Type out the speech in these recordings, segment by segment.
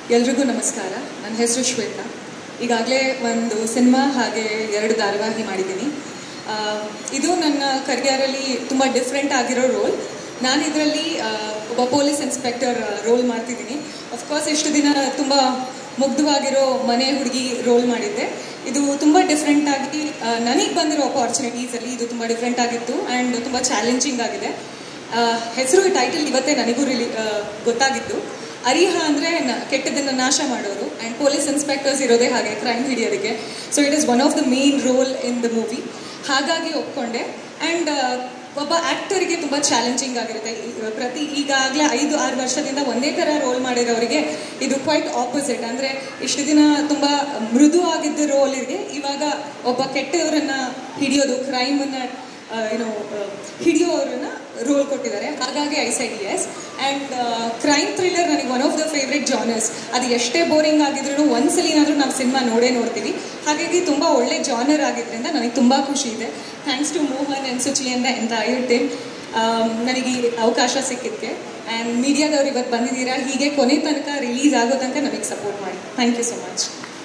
ಎಲ್ರಿಗೂ ನಮಸ್ಕಾರ ನನ್ನ ಹೆಸರು ಶ್ವೇತಾ ಈಗಾಗಲೇ ಒಂದು ಸಿನಿಮಾ ಹಾಗೆ ಎರಡು ಧಾರಾವಾಹಿ ಮಾಡಿದ್ದೀನಿ ಆ, ಇದು ನನ್ನ ಕರಿಯರಲ್ಲಿ ತುಂಬ ಡಿಫ್ರೆಂಟ್ ಆಗಿರೋ ರೋಲ್ ನಾನು ಇದರಲ್ಲಿ ಒಬ್ಬ ಪೊಲೀಸ್ ಇನ್ಸ್ಪೆಕ್ಟರ್ ರೋಲ್ ಮಾಡ್ತಿದ್ದೀನಿ ಅಫ್ಕೋರ್ಸ್ ಇಷ್ಟು ದಿನ ತುಂಬ ಮುಗ್ಧವಾಗಿರೋ ಮನೆ ಹುಡುಗಿ ರೋಲ್ ಮಾಡಿದ್ದೆ ಇದು ತುಂಬ ಡಿಫ್ರೆಂಟ್ ಆಗಿ ನನಗೆ ಬಂದಿರೋ ಅಪಾರ್ಚುನಿಟೀಸಲ್ಲಿ ಇದು ತುಂಬ ಡಿಫ್ರೆಂಟ್ ಆಗಿತ್ತು ಆ್ಯಂಡ್ ತುಂಬ ಚಾಲೆಂಜಿಂಗ್ ಆಗಿದೆ ಹೆಸರು ಟೈಟಲ್ ಇವತ್ತೇ ನನಗೂ ರಿಲಿ ಆ, ಗೊತ್ತಾಗಿತ್ತು ಅರಿಹ ಅಂದರೆ ಕೆಟ್ಟದನ್ನು ನಾಶ ಮಾಡೋರು ಆ್ಯಂಡ್ ಪೊಲೀಸ್ ಇನ್ಸ್ಪೆಕ್ಟರ್ಸ್ ಇರೋದೇ ಹಾಗೆ ಕ್ರೈಮ್ ಹಿಡಿಯೋದಕ್ಕೆ so it is one of the main role in the movie ಹಾಗಾಗಿ ಒಪ್ಕೊಂಡೆ ಆ್ಯಂಡ್ ಒಬ್ಬ ಆ್ಯಕ್ಟರ್ಗೆ ತುಂಬ ಚಾಲೆಂಜಿಂಗ್ ಆಗಿರುತ್ತೆ ಈ- ಪ್ರತಿ ಈಗಾಗಲೇ ಐದು ಆರು ವರ್ಷದಿಂದ ಒಂದೇ ಥರ ರೋಲ್ ಮಾಡಿರೋರಿಗೆ ಇದು ಕ್ವೈಟ್ ಆಪೋಸಿಟ್ ಅಂದರೆ ಇಷ್ಟು ದಿನ ತುಂಬ ಮೃದು ಆಗಿದ್ದ ರೋಲಿಗೆ ಇವಾಗ ಒಬ್ಬ ಕೆಟ್ಟವರನ್ನ ಹಿಡಿಯೋದು ಕ್ರೈಮನ್ನು ಏನು ಹಿಡಿಯೋರನ್ನ ರೋಲ್ ಕೊಟ್ಟಿದ್ದಾರೆ ಹಾಗಾಗಿ I said yes and crime thriller ನನಗೆ one of the favourite genres ಅದು ಎಷ್ಟೇ ಬೋರಿಂಗ್ ಆಗಿದ್ರು ಒಂದ್ಸಲಿನಾದ್ರೂ ನಾವು ಸಿನಿಮಾ ನೋಡೇ ನೋಡ್ತೀವಿ ಹಾಗಾಗಿ ತುಂಬ ಒಳ್ಳೆ ಜಾನರ್ ಆಗಿದ್ರಿಂದ ನನಗೆ ತುಂಬ ಖುಷಿ ಇದೆ thanks to Mohan and Suchi and the entire team ನನಗೆ ಈ ಅವಕಾಶ ಸಿಕ್ಕಿದ್ದಕ್ಕೆ ಆ್ಯಂಡ್ ಮೀಡಿಯಾದವ್ರು ಇವತ್ತು ಬಂದಿದ್ದೀರಾ ಹೀಗೆ ಕೊನೆ ತನಕ ರಿಲೀಸ್ ಆಗೋ ತನಕ ನಮಗೆ ಸಪೋರ್ಟ್ ಮಾಡಿ thank you so much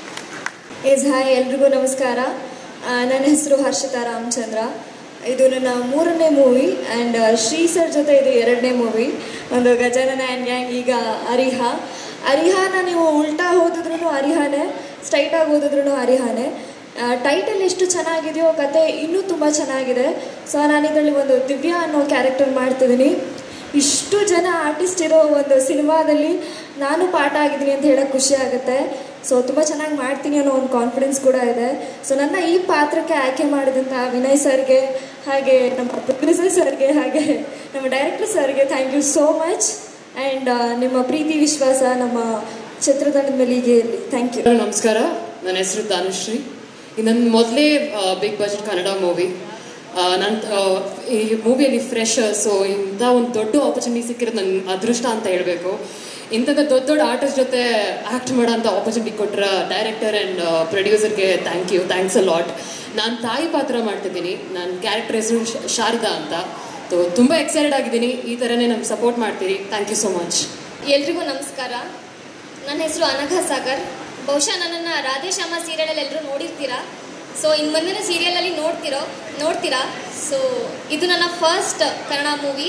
yes hi ಎಲ್ರಿಗೂ ನಮಸ್ಕಾರ ಆ, ನನ್ನ ಹೆಸರು ಹರ್ಷಿತಾ ರಾಮಚಂದ್ರ ಇದು ನನ್ನ ಮೂರನೇ ಮೂವಿ ಆ್ಯಂಡ್ ಶ್ರೀ ಸರ್ ಜೊತೆ ಇದು ಎರಡನೇ ಮೂವಿ ಒಂದು ಗಜಾನನ ಆ್ಯಂಡ್ ಗ್ಯಾಂಗ್ ಈಗ ಅರಿಹ ಅರಿಹಾನ ನೀವು ಉಲ್ಟಾ ಓದಿದ್ರು ಅರಿಹಾನೆ ಸ್ಟ್ರೈಟಾಗಿ ಓದಿದ್ರು ಅರಿಹಾನೆ ಟೈಟಲ್ ಎಷ್ಟು ಚೆನ್ನಾಗಿದೆಯೋ ಕತೆ ಇನ್ನೂ ತುಂಬ ಚೆನ್ನಾಗಿದೆ ಸೊ ನಾನು ಇದರಲ್ಲಿ ಒಂದು ದಿವ್ಯಾ ಅನ್ನೋ ಕ್ಯಾರೆಕ್ಟರ್ ಮಾಡ್ತಿದ್ದೀನಿ ಇಷ್ಟು ಜನ ಆರ್ಟಿಸ್ಟ್ ಇರೋ ಒಂದು ಸಿನಿಮಾದಲ್ಲಿ ನಾನು ಪಾಠ ಆಗಿದ್ದೀನಿ ಅಂತ ಹೇಳೋಕ್ಕೆ ಖುಷಿ ಆಗುತ್ತೆ ಸೊ ತುಂಬ ಚೆನ್ನಾಗಿ ಮಾಡ್ತೀನಿ ಅನ್ನೋ ಒಂದು ಕಾನ್ಫಿಡೆನ್ಸ್ ಕೂಡ ಇದೆ ಸೊ ನನ್ನ ಈ ಪಾತ್ರಕ್ಕೆ ಆಯ್ಕೆ ಮಾಡಿದಂಥ ವಿನಯ್ ಸರ್ಗೆ ಹಾಗೆ ನಮ್ಮ ಪ್ರೊಡ್ಯೂಸರ್ ಸರ್ಗೆ ಹಾಗೆ ನಮ್ಮ ಡೈರೆಕ್ಟರ್ ಸರ್ಗೆ thank you so much and ನಿಮ್ಮ ಪ್ರೀತಿ ವಿಶ್ವಾಸ ನಮ್ಮ ಚಿತ್ರತಂಡದ ಮೇಲೆ ಹೀಗೆ ಇರಲಿ ಥ್ಯಾಂಕ್ ಯು ಎಲ್ಲರಿಗೂ ನಮಸ್ಕಾರ ನನ್ನ ಹೆಸರು ದಾನುಶ್ರೀ ಇದು ನನ್ನ ಮೊದಲೇ ಬಿಗ್ ಬಜೆಟ್ ಕನ್ನಡ ಮೂವಿ ನನ್ನ ಈ ಮೂವಿಯಲ್ಲಿ ಫ್ರೆಶ್ ಸೊ ಇಂಥ ಒಂದು ದೊಡ್ಡ ಆಪರ್ಚುನಿಟಿ ಸಿಕ್ಕಿರೋದು ನನ್ನ ಅದೃಷ್ಟ ಅಂತ ಹೇಳಬೇಕು ಇಂಥದ್ದು ದೊಡ್ಡ ದೊಡ್ಡ ಆರ್ಟಿಸ್ಟ್ ಜೊತೆ ಆ್ಯಕ್ಟ್ ಮಾಡೋಂಥ ಆಪರ್ಚುನಿಟಿ ಕೊಟ್ಟರ ಡೈರೆಕ್ಟರ್ ಆ್ಯಂಡ್ ಪ್ರೊಡ್ಯೂಸರ್ಗೆ thank you thanks a lot ನಾನು ತಾಯಿ ಪಾತ್ರ ಮಾಡ್ತಿದ್ದೀನಿ ನನ್ನ ಕ್ಯಾರೆಕ್ಟರ್ ಹೆಸರು ಶ- ಶಾರದಾ ಅಂತ ಸೊ ತುಂಬ ಎಕ್ಸೈಟೆಡ್ ಆಗಿದ್ದೀನಿ ಈ ಥರನೇ ನಮ್ಗೆ ಸಪೋರ್ಟ್ ಮಾಡ್ತೀರಿ ಥ್ಯಾಂಕ್ ಯು ಸೊ ಮಚ್ ಎಲ್ರಿಗೂ ನಮಸ್ಕಾರ ನನ್ನ ಹೆಸರು ಅನಘಾ ಸಾಗರ್ ಬಹುಶಃ ನನ್ನನ್ನು ರಾಧೇಶ್ಯಾಮ ಸೀರಿಯಲಲ್ಲಿ ಎಲ್ಲರೂ ನೋಡಿರ್ತೀರಾ ಸೊ ಇನ್ನು ಮುಂದಿನ ಸೀರಿಯಲಲ್ಲಿ ನೋಡ್ತಿರೋ ನೋಡ್ತೀರಾ ಸೊ ಇದು ನನ್ನ first Kannada movie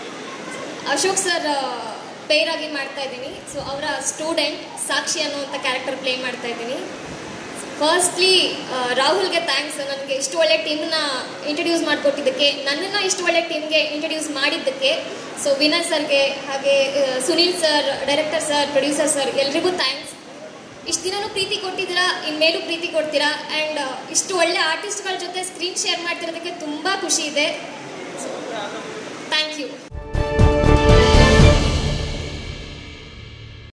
Ashok sir pair ಆಗಿ ಮಾಡ್ತಾ ಇದ್ದೀನಿ ಸೊ ಅವರ ಸ್ಟೂಡೆಂಟ್ ಸಾಕ್ಷಿ ಅನ್ನುವಂಥ ಕ್ಯಾರೆಕ್ಟರ್ ಪ್ಲೇ ಮಾಡ್ತಾ ಇದ್ದೀನಿ ಫಸ್ಟ್ಲಿ ರಾಹುಲ್ಗೆ ಥ್ಯಾಂಕ್ಸ್ ನನಗೆ ಇಷ್ಟು ಒಳ್ಳೆ ಟೀಮ್ನ ಇಂಟ್ರಡ್ಯೂಸ್ ಮಾಡಿಕೊಟ್ಟಿದ್ದಕ್ಕೆ ನನ್ನನ್ನು ಇಷ್ಟು ಒಳ್ಳೆ ಟೀಮ್ಗೆ ಇಂಟ್ರಡ್ಯೂಸ್ ಮಾಡಿದ್ದಕ್ಕೆ ಸೊ ವಿನಯ್ ಸರ್ಗೆ ಹಾಗೆ ಆ, Sunil sir director sir producer sir ಎಲ್ರಿಗೂ ಥ್ಯಾಂಕ್ಸ್ ಇಷ್ಟು ದಿನನೂ ಪ್ರೀತಿ ಕೊಟ್ಟಿದ್ದೀರಾ ಇನ್ಮೇಲೂ ಪ್ರೀತಿ ಕೊಡ್ತೀರಾ ಆ್ಯಂಡ್ ಇಷ್ಟು ಒಳ್ಳೆ ಆರ್ಟಿಸ್ಟ್ಗಳ ಜೊತೆ ಸ್ಕ್ರೀನ್ ಶೇರ್ ಮಾಡ್ತಿರೋದಕ್ಕೆ ತುಂಬ ಖುಷಿ ಇದೆ